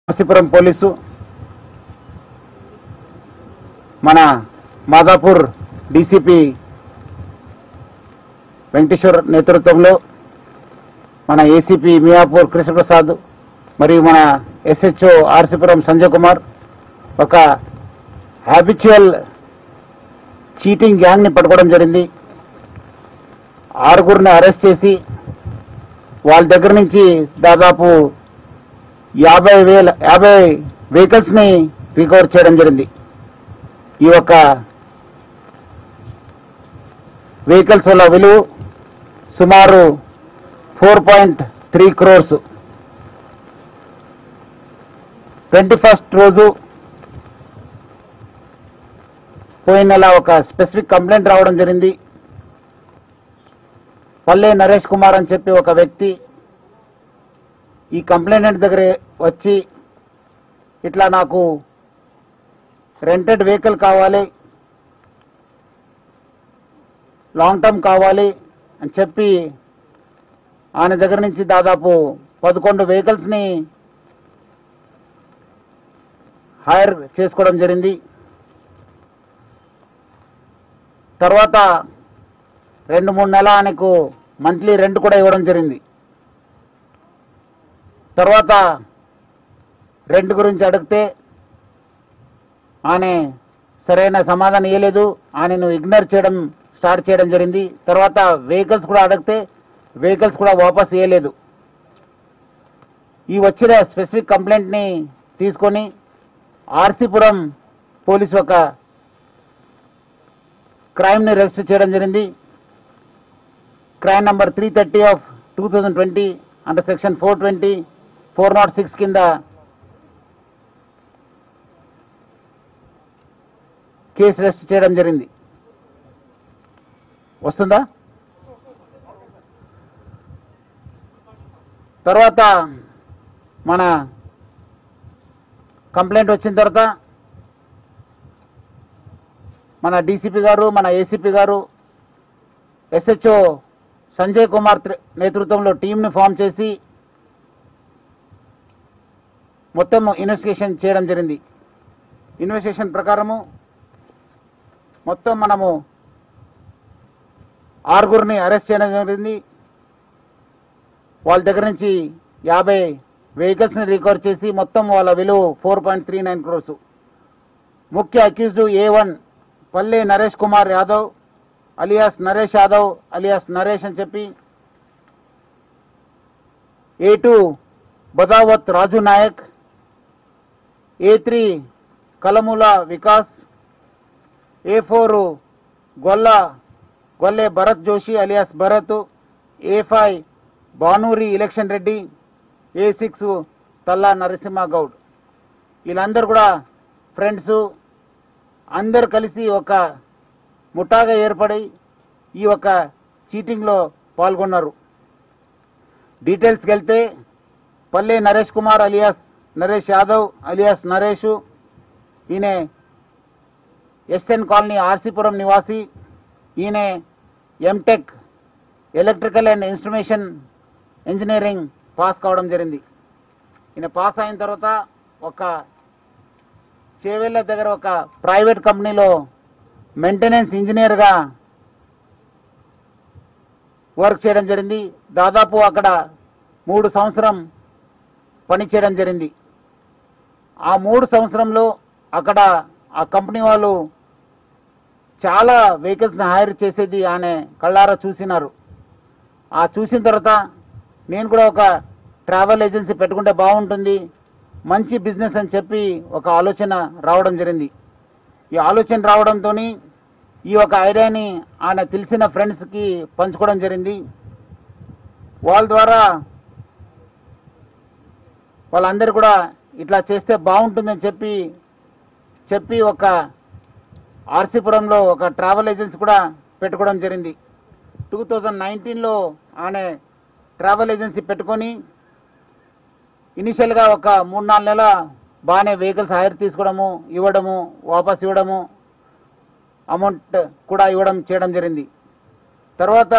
నరసీపురం police మన Madhapur DCP Venkateshwar నేతృత్వంలో మన ఏసీపీ మియాపూర్ కృష్ణప్రసాద్ మరియు మన ఎస్హెచ్ఓ ఆర్సీపురం సంజయ్ కుమార్ ఒక హ్యాబిచువల్ చీటింగ్ గ్యాంగ్ని పట్టుకోవడం జరిగింది ఆరుగురిని అరెస్ట్ చేసి వాళ్ళ దగ్గర నుంచి దాదాపు యాభై వేల యాభై వెహికల్స్ ని రికవర్ చేయడం జరిగింది ఈ యొక్క వెహికల్స్ వల్ల విలువ సుమారు four point three crores twenty first రోజు పోయిన నెల ఒక స్పెసిఫిక్ కంప్లైంట్ రావడం జరిగింది పల్లె నరేష్ కుమార్ అని చెప్పి ఒక వ్యక్తి ఈ కంప్లైంట్ దగ్గర వచ్చి ఇట్లా నాకు రెంటెడ్ వెహికల్ కావాలి లాంగ్ టర్మ్ కావాలి అని చెప్పి ఆయన దగ్గర నుంచి దాదాపు పదకొండు వెహికల్స్ని హైర్ చేసుకోవడం జరిగింది తర్వాత రెండు మూడు నెలల ఆయనకు మంత్లీ రెంట్ కూడా ఇవ్వడం జరిగింది తర్వాత రెంట్ గురించి అడిగితే ఆయన సరైన సమాధానం ఇవ్వలేదు ఆయనను ఇగ్నోర్ చేయడం స్టార్ట్ చేయడం జరిగింది తర్వాత వెహికల్స్ కూడా అడిగితే వెహికల్స్ కూడా వాపస్ ఇవ్వలేదు ఈ వచ్చిన స్పెసిఫిక్ కంప్లైంట్ని తీసుకొని ఆర్సీపురం పోలీసు ఒక క్రైమ్ని రిజిస్టర్ చేయడం జరిగింది crime number three thirty of two thousand twenty under section four twenty four naught six కింద కేసు రిజిస్టర్ చేయడం జరిగింది వస్తుందా తర్వాత మన కంప్లైంట్ వచ్చిన తర్వాత మన డీసీపీ గారు మన ఏసీపీ గారు ఎస్హెచ్ఓ సంజయ్ కుమార్ త్రి- నేతృత్వంలో టీంని ఫామ్ చేసి మొత్తం ఇన్వెస్టిగేషన్ చేయడం జరిగింది ఇన్వెస్టిగేషన్ ప్రకారము మొత్తం మనము ఆరుగురిని అరెస్ట్ చేయడం జరిగింది వాళ్ళ దగ్గర నుంచి యాభై వెహికల్స్ని రికవర్ చేసి మొత్తం వాళ్ళ విలువ four point three nine crores ముఖ్య accused A one Palle Naresh Kumar Yadav alias Naresh Yadav alias Naresh అని చెప్పి A two Badavath Raju Naik A three Kalamula Vikas A four Golla Golle Bharath Joshi alias Bharath A five Bhanuri Election Reddy A six Talla Narasimha Goud వీళ్ళందరూ కూడా ఫ్రెండ్స్ అందరు కలిసి ఒక ముఠాగా ఏర్పడి ఈ యొక్క చీటింగ్లో పాల్గొన్నారు డీటెయిల్స్కి వెళ్తే పల్లె నరేష్ కుమార్ అలియాస్ నరేష్ యాదవ్ అలియాస్ నరేష్ ఈయన ఎస్ఎన్ కాలనీ ఆర్సీపురం నివాసి ఈయన MTech electrical and instrumentation engineering pass కావడం జరిగింది ఈయన పాస్ అయిన తర్వాత ఒక చేవెళ్ళ దగ్గర ఒక ప్రైవేట్ కంపెనీలో మెయింటెనెన్స్ ఇంజనీర్గా వర్క్ చేయడం జరిగింది దాదాపు అక్కడ మూడు సంవత్సరం పని చేయడం జరిగింది ఆ మూడు సంవత్సరంలో అక్కడ ఆ కంపెనీ వాళ్ళు చాలా వెహికల్స్ని హైర్ చేసేది ఆయన కళ్ళారా చూసినారు ఆ చూసిన తర్వాత నేను కూడా ఒక ట్రావెల్ ఏజెన్సీ పెట్టుకుంటే బాగుంటుంది మంచి బిజినెస్ అని చెప్పి ఒక ఆలోచన రావడం జరిగింది ఈ ఆలోచన రావడంతో ఈ ఒక ఐడియాని ఆయన తెలిసిన ఫ్రెండ్స్కి పంచుకోవడం జరిగింది వాళ్ళ ద్వారా వాళ్ళందరూ కూడా ఇట్లా చేస్తే బాగుంటుందని చెప్పి చెప్పి ఒక ఆర్సీపురంలో ఒక ట్రావెల్ ఏజెన్సీ కూడా పెట్టుకోవడం జరిగింది టూ థౌజండ్ నైన్టీన్లో ఆయన ట్రావెల్ ఏజెన్సీ పెట్టుకొని ఇనిషియల్గా ఒక మూడు నాలుగు నెలల బాగానే వెహికల్స్ హైర్ తీసుకోవడము ఇవ్వడము వాపస్ ఇవ్వడము అమౌంట్ కూడా ఇవ్వడం చేయడం జరిగింది తర్వాత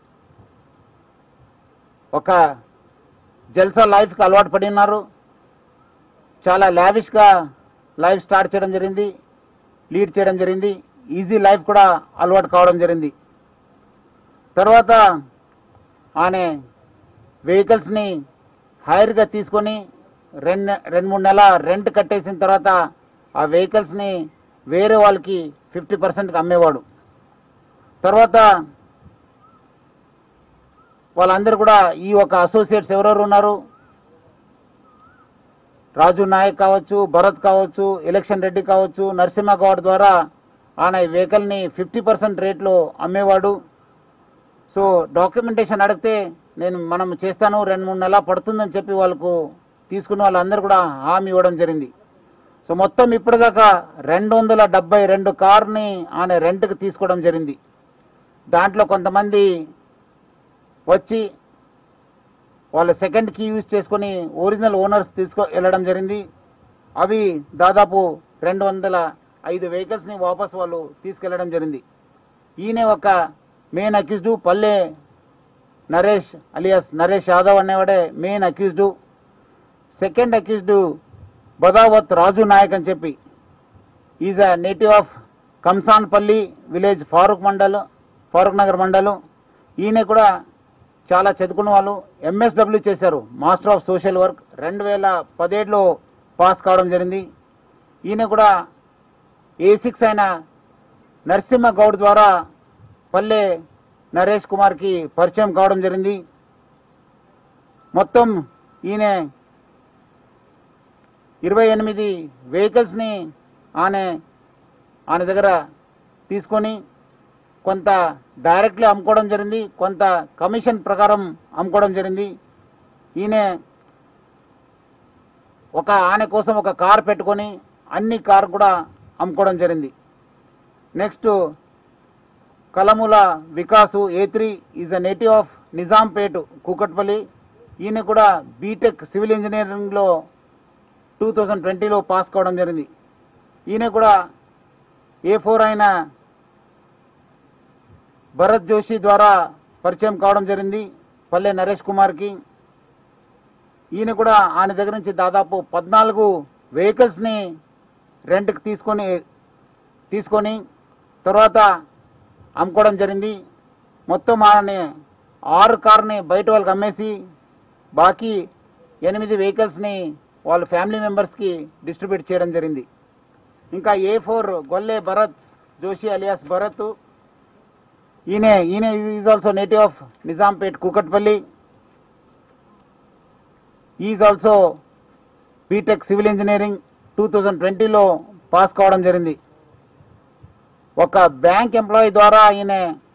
ఒక జల్సా లైఫ్కి అలవాటు పడి ఉన్నారు చాలా లావిష్గా లైఫ్ స్టార్ట్ చేయడం జరిగింది లీడ్ చేయడం జరిగింది ఈజీ లైఫ్ కూడా అలవాటు కావడం జరిగింది తర్వాత ఆమె వెహికల్స్ని హైర్గా తీసుకొని రెండు రెండు మూడు నెలల రెంట్ కట్టేసిన తర్వాత ఆ వెహికల్స్ని వేరే వాళ్ళకి ఫిఫ్టీ పర్సెంట్కి అమ్మేవాడు తర్వాత వాళ్ళందరూ కూడా ఈ ఒక అసోసియేట్స్ ఎవరెవరు ఉన్నారు రాజు నాయక్ కావచ్చు భరత్ కావచ్చు ఎలక్షన్ రెడ్డి కావచ్చు నరసింహ గౌడ్ ద్వారా ఆయన ఈ వెహికల్ని ఫిఫ్టీ పర్సెంట్ రేట్లో అమ్మేవాడు సో డాక్యుమెంటేషన్ అడిగితే నేను మనం చేస్తాను రెండు మూడు నెలల పడుతుందని చెప్పి వాళ్ళకు తీసుకున్న వాళ్ళందరూ కూడా హామీ ఇవ్వడం జరిగింది సో మొత్తం ఇప్పటిదాకా రెండు వందల డెబ్బై రెండు కార్ని ఆయన రెంట్కి తీసుకోవడం జరిగింది దాంట్లో కొంతమంది వచ్చి వాళ్ళ సెకండ్ కీ యూజ్ చేసుకొని ఒరిజినల్ ఓనర్స్ తీసుకో వెళ్ళడం జరిగింది అవి దాదాపు రెండు వందల ఐదు వెహికల్స్ని వాపస్ వాళ్ళు తీసుకెళ్లడం జరిగింది ఈయన ఒక main accused Palle Naresh alias Naresh Yadav అనేవాడే main accused second accused Badavath Raju Naik అని చెప్పి is a native of Kamsanpalli village Farooq mandal Farooq Nagar మండలం ఈయన కూడా చాలా చదువుకున్న వాళ్ళు ఎంఎస్డబ్ల్యూ చేశారు మాస్టర్ ఆఫ్ సోషల్ వర్క్ రెండు వేల పదిహేడులో పాస్ కావడం జరిగింది ఈయన కూడా ఏ సిక్స్ అయిన నరసింహ గౌడ్ ద్వారా పల్లె నరేష్ కుమార్కి పరిచయం కావడం జరిగింది మొత్తం ఈయన ఇరవై ఎనిమిది వెహికల్స్ని ఆమె ఆయన దగ్గర తీసుకొని కొంత డైరెక్ట్లీ అమ్ముకోవడం జరిగింది కొంత కమిషన్ ప్రకారం అమ్ముకోవడం జరిగింది ఈయన ఒక ఆయన కోసం ఒక కార్ పెట్టుకొని అన్ని కార్ కూడా అమ్ముకోవడం జరిగింది next Kalamula Vikas A three is a native of Nizampet Kukatpally ఈయన కూడా బీటెక్ సివిల్ ఇంజనీరింగ్లో టూ థౌజండ్ ట్వంటీలో పాస్ కావడం జరిగింది ఈయన కూడా ఏ ఫోర్ అయిన భరత్ జోషి ద్వారా పరిచయం కావడం జరిగింది పల్లె నరేష్ కుమార్కి ఈయన కూడా ఆయన దగ్గర నుంచి దాదాపు పద్నాలుగు వెహికల్స్ని రెంట్కి తీసుకొని తీసుకొని తర్వాత అమ్ముకోవడం జరిగింది మొత్తం ఆయన ఆరు కార్ని బయట వాళ్ళకి అమ్మేసి బాకీ ఎనిమిది వెహికల్స్ని వాళ్ళ ఫ్యామిలీ మెంబర్స్కి డిస్ట్రిబ్యూట్ చేయడం జరిగింది ఇంకా A four Golle Bharath Joshi alias Bharath ఈయన ఈయన is also native of Nizampet Kukatpally is also BTech civil engineering two thousand ట్వంటీలో పాస్ కావడం జరిగింది ఒక బ్యాంక్ ఎంప్లాయీ ద్వారా ఈయన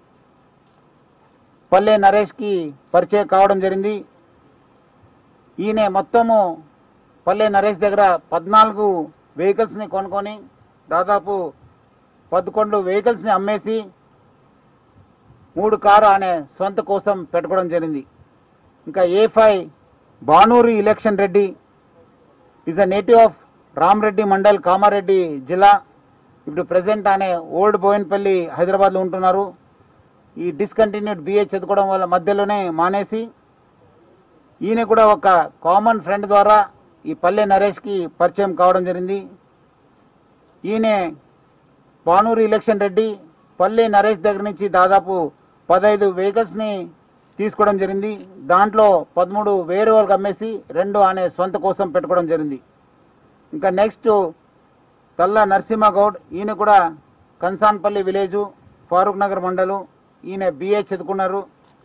పల్లె నరేష్కి పరిచయం కావడం జరిగింది ఈయన మొత్తము పల్లె నరేష్ దగ్గర పద్నాలుగు వెహికల్స్ని కొనుక్కొని దాదాపు పదకొండు వెహికల్స్ని అమ్మేసి మూడు కారు ఆయన సొంత కోసం పెట్టుకోవడం జరిగింది ఇంకా A five Banuri Election Reddy is a native of Ramareddy mandal Kamareddy జిల్లా ఇప్పుడు ప్రజెంట్ ఆయన ఓల్డ్ బోయిన్పల్లి హైదరాబాద్లో ఉంటున్నారు ఈ డిస్కంటిన్యూడ్ బిఏ చదువుకోవడం వల్ల మధ్యలోనే మానేసి ఈయన కూడా ఒక కామన్ ఫ్రెండ్ ద్వారా ఈ పల్లె నరేష్కి పరిచయం కావడం జరిగింది ఈయన పానూరు ఎలక్షన్ రెడ్డి పల్లె నరేష్ దగ్గర నుంచి దాదాపు పదహైదు వెహికల్స్ని తీసుకోవడం జరిగింది దాంట్లో పదమూడు వేరే వాళ్ళకి అమ్మేసి రెండు ఆయన సొంత కోసం పెట్టుకోవడం జరిగింది ఇంకా నెక్స్ట్ తల్ల నరసింహ గౌడ్ ఈయన కూడా కన్సాన్పల్లి విలేజు ఫారూక్ నగర్ మండలం ఈయన బిఏ చదువుకున్నారు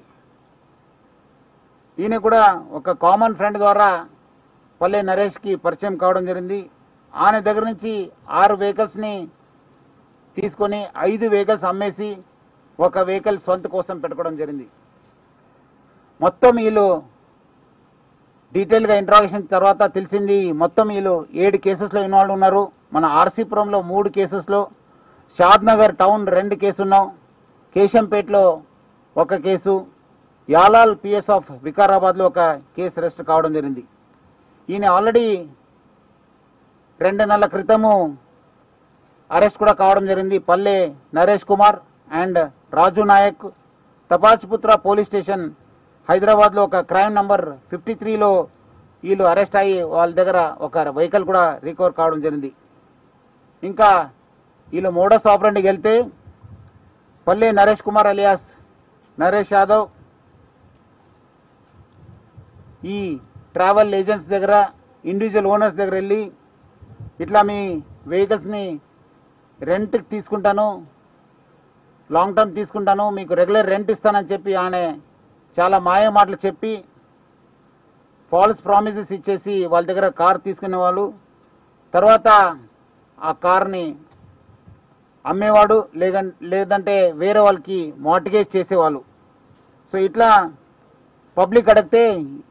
ఈయన కూడా ఒక కామన్ ఫ్రెండ్ ద్వారా పల్లె నరేష్కి పరిచయం కావడం జరిగింది ఆయన దగ్గర నుంచి ఆరు వెహికల్స్ని తీసుకొని ఐదు వెహికల్స్ అమ్మేసి ఒక వెహికల్ సొంత కోసం పెట్టుకోవడం జరిగింది మొత్తం వీళ్ళు డీటెయిల్గా ఇంట్రాగేషన్ తర్వాత తెలిసింది మొత్తం వీళ్ళు ఏడు కేసెస్లో ఇన్వాల్వ్ ఉన్నారు మన ఆర్సీపురంలో మూడు కేసెస్లో షాద్ నగర్ టౌన్ రెండు కేసు ఉన్నాం కేశంపేటలో ఒక కేసు యాలాల్ పిఎస్ ఆఫ్ వికారాబాద్లో ఒక కేసు అరెస్ట్ కావడం జరిగింది ఈయన ఆల్రెడీ రెండు నెలల క్రితము అరెస్ట్ కూడా కావడం జరిగింది Palle Naresh Kumar and Raju Naik Tappachabutra police station హైదరాబాద్లో ఒక క్రైమ్ నంబర్ ఫిఫ్టీ త్రీలో వీళ్ళు అరెస్ట్ అయ్యి వాళ్ళ దగ్గర ఒక వెహికల్ కూడా రికవర్ కావడం జరిగింది ఇంకా వీళ్ళు మోడస్ ఆపరెంట్కి వెళ్తే పల్లె నరేష్ కుమార్ అలియాస్ నరేష్ యాదవ్ ఈ ట్రావెల్ ఏజెంట్స్ దగ్గర ఇండివిజువల్ ఓనర్స్ దగ్గర వెళ్ళి ఇట్లా మీ వెహికల్స్ని రెంట్కి తీసుకుంటాను లాంగ్ టర్మ్ తీసుకుంటాను మీకు రెగ్యులర్ రెంట్ ఇస్తానని చెప్పి ఆయన చాలా మాయ మాటలు చెప్పి ఫాల్స్ ప్రామిసెస్ ఇచ్చేసి వాళ్ళ దగ్గర కార్ తీసుకునే వాళ్ళు తర్వాత ఆ కార్ని అమ్మేవాడు లేద లేదంటే వేరే వాళ్ళకి మార్టిగేజ్ చేసేవాళ్ళు సో ఇట్లా పబ్లిక్ అడిగితే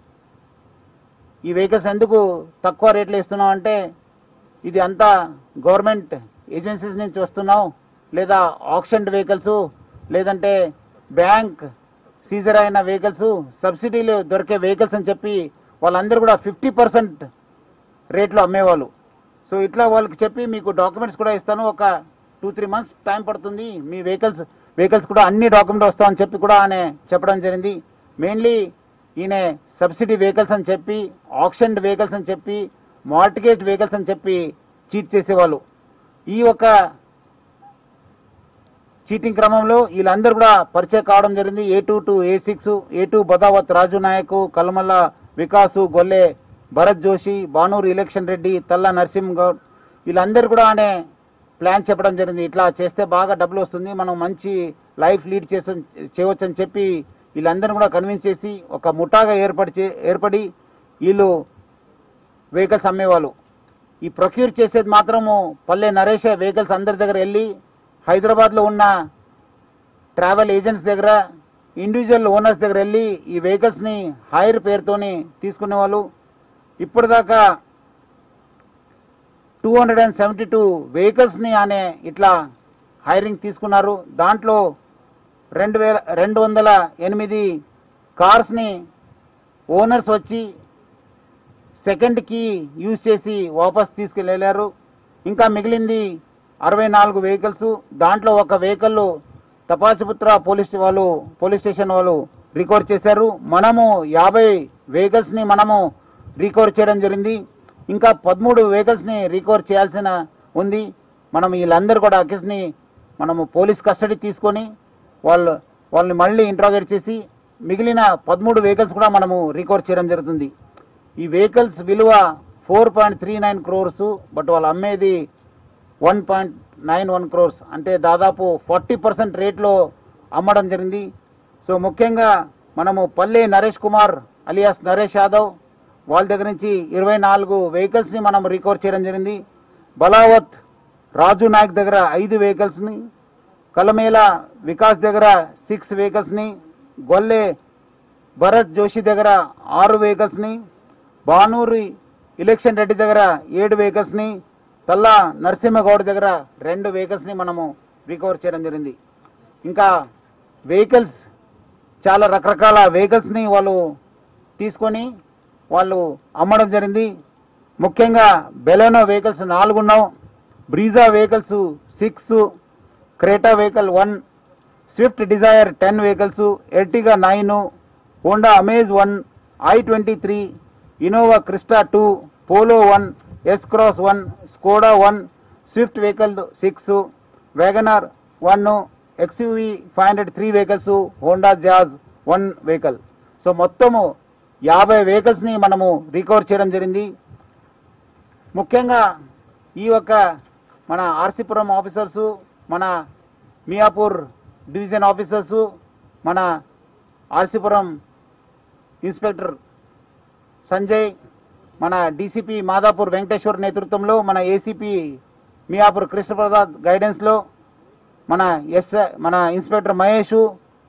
ఈ వెహికల్స్ ఎందుకు తక్కువ రేట్లు ఇస్తున్నాం అంటే ఇది అంతా గవర్నమెంట్ ఏజెన్సీస్ నుంచి వస్తున్నాం లేదా ఆక్షన్ వెహికల్స్ లేదంటే బ్యాంక్ సీజర్ అయిన వెహికల్స్ సబ్సిడీలు దొరికే వెహికల్స్ అని చెప్పి వాళ్ళందరూ కూడా ఫిఫ్టీ పర్సెంట్ రేట్లో అమ్మేవాళ్ళు సో ఇట్లా వాళ్ళకి చెప్పి మీకు డాక్యుమెంట్స్ కూడా ఇస్తాను ఒక టూ త్రీ మంత్స్ టైం పడుతుంది మీ వెహికల్స్ వెహికల్స్ కూడా అన్ని డాక్యుమెంట్ వస్తామని చెప్పి కూడా ఆయన చెప్పడం జరిగింది మెయిన్లీ ఈయన సబ్సిడీ వెహికల్స్ అని చెప్పి ఆక్షన్ వెహికల్స్ అని చెప్పి మార్టిగేజ్ వెహికల్స్ అని చెప్పి చీట్ చేసేవాళ్ళు ఈ ఒక చీటింగ్ క్రమంలో వీళ్ళందరూ కూడా పరిచయం కావడం జరిగింది A two to A six A two Badavath Raju Naik Kalmalla Vikas Golle Bharath Joshi Banuru Election Reddy Talla Narasimha Goud వీళ్ళందరూ కూడా ఆయన ప్లాన్ చెప్పడం జరిగింది ఇట్లా చేస్తే బాగా డబ్బులు వస్తుంది మనం మంచి లైఫ్ లీడ్ చేస చేయవచ్చు అని చెప్పి వీళ్ళందరినీ కూడా కన్విన్స్ చేసి ఒక ముఠాగా ఏర్పడి చే- ఏర్పడి వీళ్ళు వెహికల్స్ అమ్మేవాళ్ళు ఈ ప్రొక్యూర్ చేసేది మాత్రము పల్లె నరేష్ వెహికల్స్ అందరి దగ్గర వెళ్ళి హైదరాబాద్లో ఉన్న ట్రావెల్ ఏజెంట్స్ దగ్గర ఇండివిజువల్ ఓనర్స్ దగ్గర వెళ్ళి ఈ వెహికల్స్ని హైర్ పేరుతోని తీసుకునేవాళ్ళు ఇప్పటిదాకా two hundred and seventy two వెహికల్స్ని ఆయన ఇట్లా హైరింగ్ తీసుకున్నారు దాంట్లో రెండు వేల రెండు వందల ఎనిమిది కార్స్ని ఓనర్స్ వచ్చి సెకండ్కి యూజ్ చేసి వాపస్ తీసుకెళ్ళారు ఇంకా మిగిలింది అరవై నాలుగు వెహికల్స్ దాంట్లో ఒక వెహికల్ తపాసుపుత్ర పోలీస్ వాళ్ళు పోలీస్ స్టేషన్ వాళ్ళు రికవర్ చేశారు మనము యాభై వెహికల్స్ని మనము రికవర్ చేయడం జరిగింది ఇంకా పదమూడు వెహికల్స్ని రికవర్ చేయాల్సిన ఉంది మనం వీళ్ళందరూ కూడా అకిస్ని మనము పోలీస్ కస్టడీ తీసుకొని వాళ్ళు వాళ్ళని మళ్ళీ ఇంట్రాగేట్ చేసి మిగిలిన పదమూడు వెహికల్స్ కూడా మనము రికవర్ చేయడం జరుగుతుంది ఈ వెహికల్స్ విలువ four point three nine crores but వాళ్ళు అమ్మేది one point nine one crores అంటే దాదాపు ఫార్టీ పర్సెంట్ రేట్లో అమ్మడం జరిగింది సో ముఖ్యంగా మనము పల్లె నరేష్ కుమార్ అలియాస్ నరేష్ యాదవ్ వాళ్ళ దగ్గర నుంచి ఇరవై నాలుగు వెహికల్స్ని మనం రికవర్ చేయడం జరిగింది బలావత్ రాజు నాయక్ దగ్గర ఐదు వెహికల్స్ని కలమేల వికాస్ దగ్గర సిక్స్ వెహికల్స్ని గొల్లె భరత్ జోషి దగ్గర ఆరు వెహికల్స్ని బానూరి ఎలక్షన్ రెడ్డి దగ్గర ఏడు వెహికల్స్ని తల్లా నరసింహగౌడ్ దగ్గర రెండు వెహికల్స్ని మనము రికవర్ చేయడం జరిగింది ఇంకా వెహికల్స్ చాలా రకరకాల వెహికల్స్ని వాళ్ళు తీసుకొని వాళ్ళు అమ్మడం జరిగింది ముఖ్యంగా బెలెనో వెహికల్స్ నాలుగు ఉన్నాం Brezza vehicles six Creta vehicle one Swift Dzire ten vehicles Ertiga nine Honda Amaze one i twenty three Innova Crysta two Polo one S Cross one Skoda one Swift vehicle six WagonR one XUV five hundred three vehicles Honda Jazz one vehicle so మొత్తము యాభై వెహికల్స్ని మనము recover చేయడం జరిగింది ముఖ్యంగా ఈ యొక్క మన ఆర్సీపురం ఆఫీసర్సు మన మియాపూర్ డివిజన్ ఆఫీసర్సు మన ఆర్సీపురం ఇన్స్పెక్టర్ సంజయ్ మన డీసీపీ మాదాపూర్ వెంకటేశ్వర్ నేతృత్వంలో మన ఏసీపీ మియాపూర్ కృష్ణప్రసాద్ గైడెన్స్లో మన ఎస్ఐ మన inspector Mahesh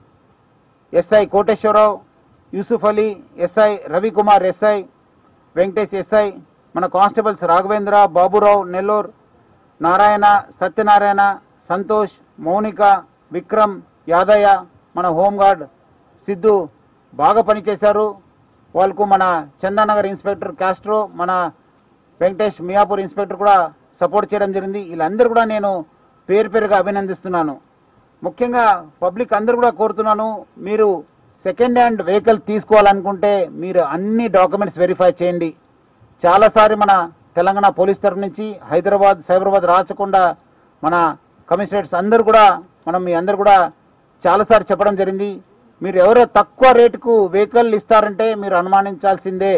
SI Koteswararao Yusuf Ali SI Ravikumar SI Venkatesh SI మన కానిస్టేబుల్స్ రాఘవేంద్ర బాబురావు నెల్లూరు నారాయణ సత్యనారాయణ సంతోష్ మౌనిక విక్రమ్ యాదయ్య మన హోంగార్డ్ సిద్ధు బాగా పనిచేశారు వాళ్ళకు మన చందానగర్ ఇన్స్పెక్టర్ కాస్ట్రో మన వెంకటేష్ మియాపూర్ ఇన్స్పెక్టర్ కూడా సపోర్ట్ చేయడం జరిగింది వీళ్ళందరూ కూడా నేను పేరు పేరుగా అభినందిస్తున్నాను ముఖ్యంగా పబ్లిక్ అందరూ కూడా కోరుతున్నాను మీరు సెకండ్ హ్యాండ్ వెహికల్ తీసుకోవాలనుకుంటే మీరు అన్ని డాక్యుమెంట్స్ వెరిఫై చేయండి చాలాసారి మన తెలంగాణ పోలీస్ తరఫు నుంచి హైదరాబాద్ సైబరాబాద్ రాచకుండా మన కమిషనరేట్స్ అందరు కూడా మనం మీ అందరు కూడా చాలాసార్లు చెప్పడం జరిగింది మీరు ఎవరో తక్కువ రేటుకు వెహికల్ ఇస్తారంటే మీరు అనుమానించాల్సిందే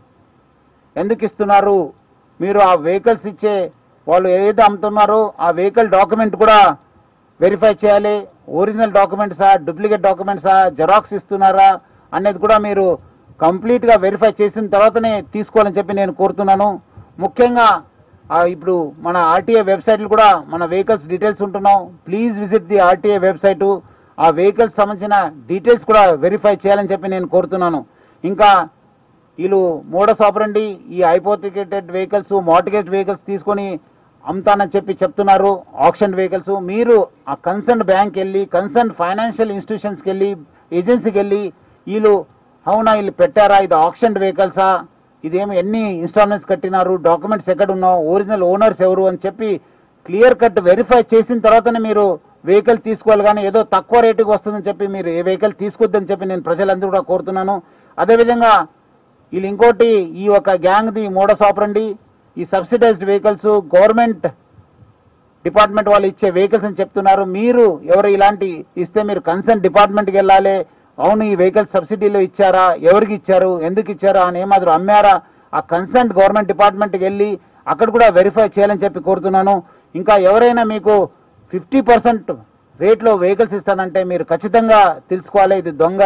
ఎందుకు ఇస్తున్నారు మీరు ఆ వెహికల్స్ ఇచ్చే వాళ్ళు ఏదైతే అమ్ముతున్నారో ఆ వెహికల్ డాక్యుమెంట్ కూడా వెరిఫై చేయాలి ఒరిజినల్ డాక్యుమెంట్సా డూప్లికేట్ డాక్యుమెంట్సా జెరాక్స్ ఇస్తున్నారా అనేది కూడా మీరు కంప్లీట్గా వెరిఫై చేసిన తర్వాతనే తీసుకోవాలని చెప్పి నేను కోరుతున్నాను ముఖ్యంగా ఆ, ఇప్పుడు మన ఆర్టీఏ వెబ్సైట్లు కూడా మన వెహికల్స్ డీటెయిల్స్ ఉంటున్నాం please visit the RTA website ఆ వెహికల్స్ సంబంధించిన డీటెయిల్స్ కూడా వెరిఫై చేయాలని చెప్పి నేను కోరుతున్నాను ఇంకా వీళ్ళు మోడస్ ఆపరండి ఈ హైపోతికేటెడ్ వెహికల్స్ మార్టిగేజ్ వెహికల్స్ తీసుకొని అమ్ముతానని చెప్పి చెప్తున్నారు ఆప్షన్ వెహికల్స్ మీరు ఆ కన్సర్న్ బ్యాంక్ వెళ్ళి కన్సర్న్ ఫైనాన్షియల్ ఇన్స్టిట్యూషన్స్కి వెళ్ళి ఏజెన్సీకి వెళ్ళి వీళ్ళు అవునా వీళ్ళు పెట్టారా ఇది ఆప్షన్ వెహికల్సా ఇదేమి ఎన్ని ఇన్స్టాల్మెంట్స్ కట్టినారు డాక్యుమెంట్స్ ఎక్కడ ఉన్నావు ఒరిజినల్ ఓనర్స్ ఎవరు అని చెప్పి క్లియర్ కట్ వెరిఫై చేసిన తర్వాతనే మీరు వెహికల్ తీసుకోవాలి కానీ ఏదో తక్కువ రేటుకి వస్తుందని చెప్పి మీరు ఏ వెహికల్ తీసుకొద్దని చెప్పి నేను ప్రజలందరూ కూడా కోరుతున్నాను అదేవిధంగా వీళ్ళు ఇంకోటి ఈ ఒక గ్యాంగ్ది మోడస్ ఆపరండి ఈ సబ్సిడైజ్డ్ వెహికల్స్ గవర్నమెంట్ డిపార్ట్మెంట్ వాళ్ళు ఇచ్చే వెహికల్స్ అని చెప్తున్నారు మీరు ఎవరు ఇలాంటి ఇస్తే మీరు కన్సర్న్ డిపార్ట్మెంట్కి వెళ్ళాలి అవును ఈ వెహికల్స్ సబ్సిడీలో ఇచ్చారా ఎవరికి ఇచ్చారు ఎందుకు ఇచ్చారా అని ఏమాదిరి అమ్మారా ఆ కన్సర్న్ గవర్నమెంట్ డిపార్ట్మెంట్కి వెళ్ళి అక్కడ కూడా వెరిఫై చేయాలని చెప్పి కోరుతున్నాను ఇంకా ఎవరైనా మీకు ఫిఫ్టీ పర్సెంట్ రేట్లో వెహికల్స్ ఇస్తానంటే మీరు ఖచ్చితంగా తెలుసుకోవాలి ఇది దొంగ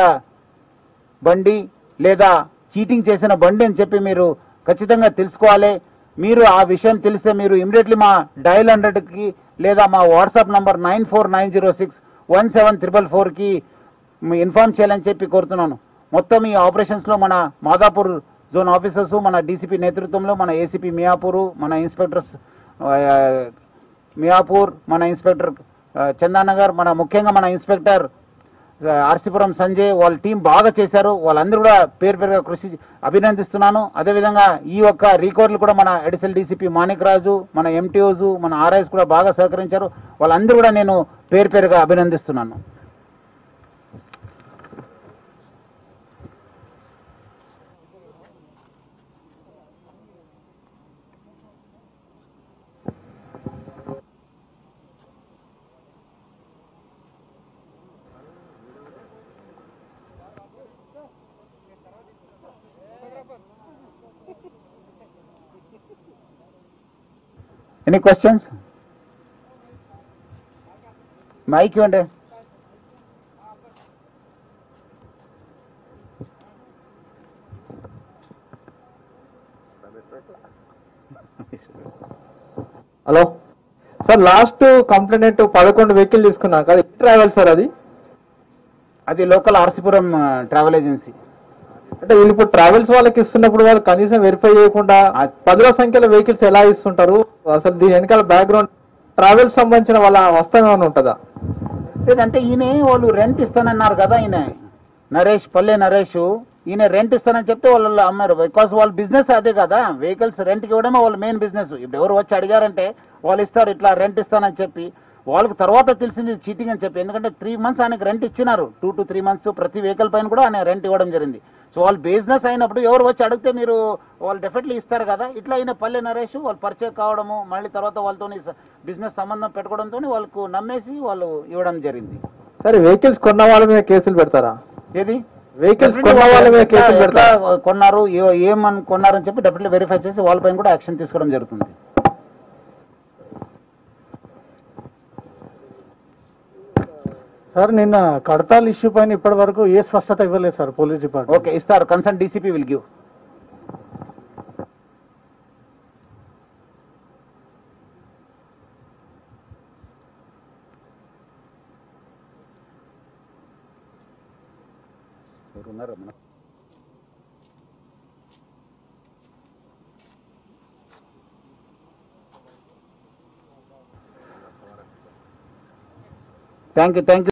బండి లేదా చీటింగ్ చేసిన బండి అని చెప్పి మీరు ఖచ్చితంగా తెలుసుకోవాలి మీరు ఆ విషయం తెలిస్తే మీరు ఇమీడియట్లీ మా డయల్ హండ్రెడ్కి లేదా మా WhatsApp number nine four nine zero six one seven triple ఫోర్కి ఇన్ఫార్మ్ చేయాలని చెప్పి కోరుతున్నాను మొత్తం ఈ ఆపరేషన్స్లో మన మాదాపూర్ జోన్ ఆఫీసర్స్ మన డీసీపీ నేతృత్వంలో మన ఏసీపీ మియాపూరు మన ఇన్స్పెక్టర్స్ ఆ, మియాపూర్ మన ఇన్స్పెక్టర్ ఆ, చందానగర్ మన ముఖ్యంగా మన ఇన్స్పెక్టర్ ఆర్సీపురం సంజయ్ వాళ్ళ టీం బాగా చేశారు వాళ్ళందరూ కూడా పేరు పేరుగా కృషి అభినందిస్తున్నాను అదేవిధంగా ఈ యొక్క రికార్డులు కూడా మన ఎడిసెల్ డీసీపీ మాణిక్ రాజు మన ఎంటీఓజు మన ఆర్ఐస్ కూడా బాగా సహకరించారు వాళ్ళందరూ కూడా నేను పేరు పేరుగా అభినందిస్తున్నాను ఎనీ క్వశ్చన్స్ మైక్ ఇవ్వండి హలో సార్ లాస్ట్ కంప్లైంట్ పదకొండు వెహికల్ తీసుకున్నాం కదా ట్రావెల్ సార్ అది అది లోకల్ ఆర్సీపురం ట్రావెల్ ఏజెన్సీ అంటే వీళ్ళు ఇప్పుడు ట్రావెల్స్ వాళ్ళకి ఇస్తున్నప్పుడు వాళ్ళు కనీసం వెరిఫై చేయకుండా ఆ- పదుల సంఖ్యలో వెహికల్స్ ఎలా ఇస్తుంటారు అసలు దీని వెనకాల బ్యాక్గ్రౌండ్ ట్రావెల్స్ సంబంధించిన వాళ్ళ వస్తాం ఏమైనా ఉంటుందా లేదంటే ఈయన వాళ్ళు రెంట్ ఇస్తానన్నారు కదా ఈయన నరేష్ పల్లె నరేష్ ఈయన రెంట్ ఇస్తానని చెప్తే వాళ్ళు అమ్మారు బికాస్ వాళ్ళ బిజినెస్ అదే కదా వెహికల్స్ రెంట్కి ఇవ్వడమే వాళ్ళ మెయిన్ బిజినెస్ ఇప్పుడు ఎవరు వచ్చి అడిగారంటే వాళ్ళు ఇస్తారు ఇట్లా రెంట్ ఇస్తానని చెప్పి వాళ్ళకి తర్వాత తెలిసింది చీటింగ్ అని చెప్పి ఎందుకంటే త్రీ మంత్స్ ఆయనకి రెంట్ ఇచ్చినారు టూ టు త్రీ మంత్స్ ప్రతి వెహికల్ పైన కూడా ఆయన రెంట్ ఇవ్వడం జరిగింది సో వాళ్ళు బిజినెస్ అయినప్పుడు ఎవరు వచ్చి అడిగితే మీరు వాళ్ళు డెఫినెట్లీ ఇస్తారు కదా ఇట్లా అయిన పల్లె నరేష్ వాళ్ళు పరిచయం కావడము మళ్ళీ తర్వాత వాళ్ళతో బిజినెస్ సంబంధం పెట్టుకోవడంతో వాళ్ళకు నమ్మేసి వాళ్ళు ఇవ్వడం జరిగింది సరే వెహికల్స్ కొన్న వాళ్ళ మీద కేసులు పెడతారా ఏది వెహికల్స్ కొన్న వాళ్ళ మీద ఎట్లా- కేసులు ఎట్లా పెడతారా కొన్నారు ఏ- ఏమని కొన్నారని చెప్పి డెఫినెట్లీ వెరిఫై చేసి వాళ్ళపైన కూడా యాక్షన్ తీసుకోవడం జరుగుతుంది సార్ నిన్న కడతాల్ ఇష్యూ పైన ఇప్పటి వరకు ఏ స్పష్టత ఇవ్వలేదు సార్ పోలీస్ డిపార్ట్మెంట్ ఓకే ఇస్తారు concern DCP will give thank you thank you